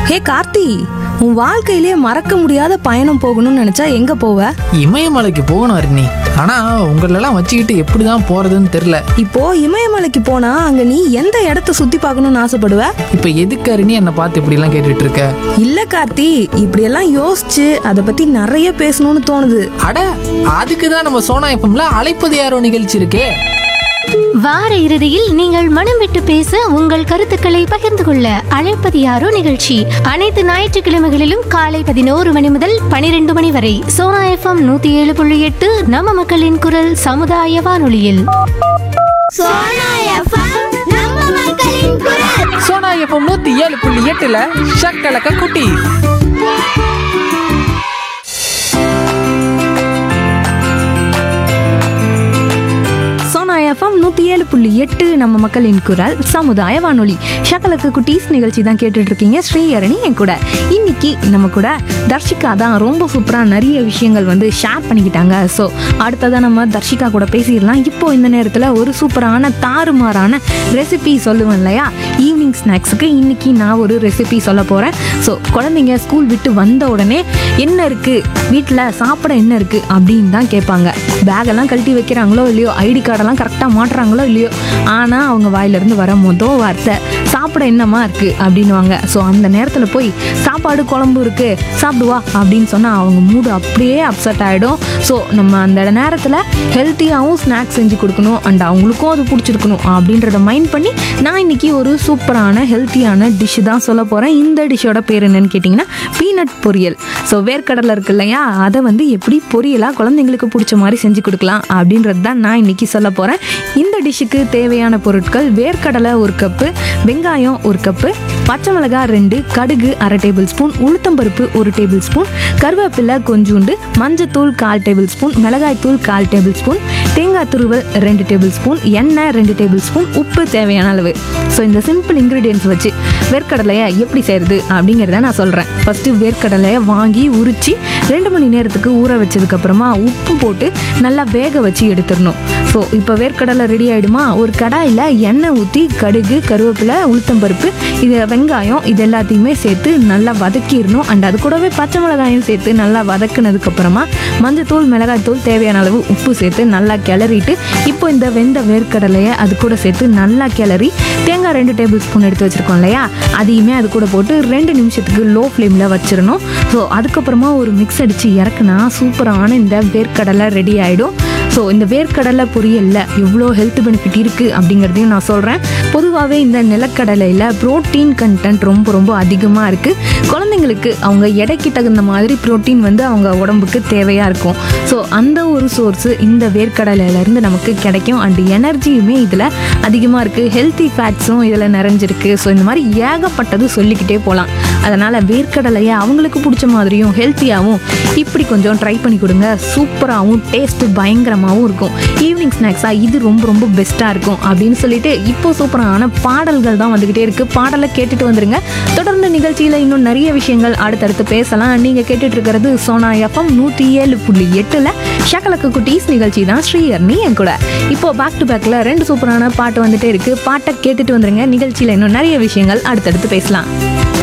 ஹே கார்த்தி உன் வாழ்க்கையிலே மறக்க முடியாத பயணம் போகணும்னு நினைச்சா எங்க போவ இமயமலைக்கு போகணும் அருணி ஆனா உங்களெல்லாம் வச்சுக்கிட்டு எப்படிதான் போறதுன்னு தெரியல இப்போ இமயமலைக்கு போனா அங்க நீ எந்த இடத்த சுத்தி பார்க்கணும்னு ஆசைப்படுவ இப்ப எதுக்கு அருணி என்னை பார்த்து இப்படி எல்லாம் கேட்டுட்டு இருக்க இல்ல கார்த்தி இப்படியெல்லாம் யோசிச்சு அதை பத்தி நிறைய பேசணும்னு தோணுது அட அதுக்கு தான் நம்ம சோனா எஃப்எம்ல அழைப்பது யாரோ நிகழ்ச்சி இருக்கே வார இறுதியில் நீங்கள் மனம் விட்டு பேச உங்கள் கருத்துக்களை பகிர்ந்து கொள்ள அழைப்பது யாரோ நிகழ்ச்சி அனைத்து ஞாயிற்றுக்கிழமைகளிலும் காலை பதினோரு மணி முதல் பனிரெண்டு மணி வரை சோனா எஃப்எம் நூத்தி ஏழு புள்ளி எட்டு நம்ம மக்களின் குரல் சமுதாய வானொலியில் சோனா எஃப்எம் நம்ம மக்களின் குரல் சோனா எஃப்எம் நூத்தி ஏழு புள்ளி எட்டுல ஷக்கலக்க குட்டி சோனா எஃப்எம் நூத்தி ஏழு புள்ளி எட்டு நம்ம மக்களின் குரல் சமுதாய வானொலி ஷக்கலக்கு குட்டீஸ் நிகழ்ச்சி தான் கேட்டுட்டு இருக்கீங்க ஸ்ரீஹரணி என் கூட இன்னைக்கு நம்ம கூட தர்ஷிகா தான் ரொம்ப சூப்பரா நிறைய விஷயங்கள் வந்து ஷேர் பண்ணிக்கிட்டாங்க ஸோ அடுத்ததான் நம்ம தர்ஷிகா கூட பேசிடலாம் இப்போ இந்த நேரத்தில் ஒரு சூப்பரான தாறுமாறான ரெசிபி சொல்லுவேன் இல்லையா ஈவினிங் ஸ்நாக்ஸுக்கு இன்னைக்கு நான் ஒரு ரெசிபி சொல்ல போறேன் ஸோ குழந்தைங்க ஸ்கூல் விட்டு வந்த உடனே என்ன இருக்கு வீட்டில் சாப்பிட என்ன இருக்கு அப்படின்னு தான் கேட்பாங்க பேகெல்லாம் கழட்டி வைக்கிறாங்களோ இல்லையோ ஐடி கார்டெல்லாம் கரெக்டாக மாட்டுறாங்களோ இல்லையோ ஆனால் அவங்க வாயிலிருந்து வர மொதல் வார்த்தை சாப்பிட என்னமா இருக்கு அப்படின்னுவாங்க ஸோ அந்த நேரத்தில் போய் சாப்பாடு குழம்பு இருக்கு சாப்பிடுவா அப்படின்னு சொன்னால் அவங்க மூடு அப்படியே அப்செட் ஆகிடும் ஸோ நம்ம அந்த நேரத்தில் ஹெல்த்தியாகவும் ஸ்நாக்ஸ் செஞ்சு கொடுக்கணும் அண்ட் அவங்களுக்கும் அது பிடிச்சிருக்கணும் அப்படின்றத மைண்ட் பண்ணி நான் இன்னைக்கு ஒரு சூப்பரான ஹெல்த்தியான டிஷ் தான் சொல்ல போகிறேன் இந்த டிஷ்ஷோட பேர் என்னன்னு கேட்டிங்கன்னா பீனட் பொரியல் ஸோ வேர்க்கடலை இருக்கு இல்லையா அதை வந்து எப்படி பொரியலாக குழந்தைங்களுக்கு பிடிச்ச மாதிரி செஞ்சு கொடுக்கலாம் அப்படின்றது தான் நான் இன்னைக்கு சொல்ல போகிறேன் இந்த டிஷ்ஷுக்கு தேவையான பொருட்கள் வேர்க்கடலை ஒரு கப்பு வெங்காயம் ஒரு கப்பு பச்சை மிளகாய் ரெண்டு கடுகு அரை டேபிள் ஸ்பூன் உளுத்தம்பருப்பு ஒரு டேபிள் ஸ்பூன் கருவேப்பிலை கொஞ்சூண்டு மஞ்சத்தூள் கால் டேபிள் ஸ்பூன் மிளகாய்த்தூள் கால் டேபிள் ஸ்பூன் தேங்காய் துருவல் ரெண்டு டேபிள் ஸ்பூன் எண்ணெய் ரெண்டு டேபிள் ஸ்பூன் உப்பு தேவையான அளவு ஸோ இந்த சிம்பிள் இன்க்ரீடியன்ஸ் வச்சு வேர்க்கடலையை எப்படி செய்கிறது அப்படிங்கிறத நான் சொல்கிறேன் ஃபஸ்ட்டு வேர்க்கடலையை வாங்கி உரித்து ரெண்டு மணி நேரத்துக்கு ஊற வச்சதுக்கப்புறமா உப்பு போட்டு நல்லா வேக வச்சு எடுத்துடணும் ஸோ இப்போ வேர்க்கடலை ரெடி ஆகிடுமா ஒரு கடாயில் எண்ணெய் ஊற்றி கடுகு கருவேப்பிலை உளுத்தம்பருப்பு இது வெங்காயம் இது எல்லாத்தையுமே சேர்த்து நல்லா வதக்கிடணும் அண்ட் அது கூடவே பச்சை மிளகாயும் சேர்த்து நல்லா வதக்குனதுக்கப்புறமா மஞ்சத்தூள் மிளகாய்த்தூள் தேவையான அளவு உப்பு சேர்த்து நல்லா கிளறிட்டு இப்போ இந்த வெந்த வேர்க்கடலையை அது கூட சேர்த்து நல்லா கிளறி தேங்காய் ரெண்டு டேபிள் ஸ்பூன் எடுத்து வச்சுருக்கோம் இல்லையா அதையுமே அது கூட போட்டு ரெண்டு நிமிஷத்துக்கு லோ ஃப்ளேமில் வச்சிடணும் ஸோ அதுக்கப்புறமா ஒரு மிக்ஸ் அடித்து இறக்குனா சூப்பரான இந்த வேர்க்கடலை ரெடி ஆகிடும் ஸோ இந்த வேர்க்கடலை பொரியலில் எவ்வளோ ஹெல்த் பெனிஃபிட் இருக்குது அப்படிங்கிறதையும் நான் சொல்கிறேன் பொதுவாகவே இந்த நிலக்கடலையில் புரோட்டீன் கண்டென்ட் ரொம்ப ரொம்ப அதிகமாக இருக்குது குழந்தைங்களுக்கு அவங்க எடைக்கு தகுந்த மாதிரி புரோட்டீன் வந்து அவங்க உடம்புக்கு தேவையாக இருக்கும் ஸோ அந்த ஒரு சோர்ஸு இந்த வேர்க்கடலையிலேருந்து நமக்கு கிடைக்கும் அண்ட் எனர்ஜியுமே இதில் அதிகமாக இருக்குது ஹெல்த்தி ஃபேட்ஸும் இதில் நிறைஞ்சிருக்கு ஸோ இந்த மாதிரி ஏகப்பட்டது சொல்லிக்கிட்டே போகலாம் அதனால் வேர்க்கடலையை அவங்களுக்கு பிடிச்ச மாதிரியும் ஹெல்த்தியாகவும் இப்படி கொஞ்சம் ட்ரை பண்ணி கொடுங்க சூப்பராகவும் டேஸ்ட்டு பயங்கரமாகவும் இருக்கும் ஈவினிங் ஸ்நாக்ஸாக இது ரொம்ப ரொம்ப பெஸ்ட்டாக இருக்கும் அப்படின்னு சொல்லிட்டு இப்போ சூப்பரான பாடல்கள் தான் வந்துக்கிட்டே இருக்குது பாடலை கேட்டுட்டு வந்துருங்க தொடர்ந்து நிகழ்ச்சியில் இன்னும் நிறைய விஷயங்கள் அடுத்தடுத்து பேசலாம் நீங்கள் கேட்டுட்டு இருக்கிறது சோனா எஃப்எம் நூற்றி ஏழு புள்ளி எட்டில் ஷக்கலக்கு குட்டீஸ் நிகழ்ச்சி தான் ஸ்ரீஹர்னி என் கூட இப்போ பேக் டு பேக்கில் ரெண்டு சூப்பரான பாட்டு வந்துட்டே இருக்குது பாட்டை கேட்டுட்டு வந்துருங்க நிகழ்ச்சியில் இன்னும் நிறைய விஷயங்கள் அடுத்தடுத்து பேசலாம்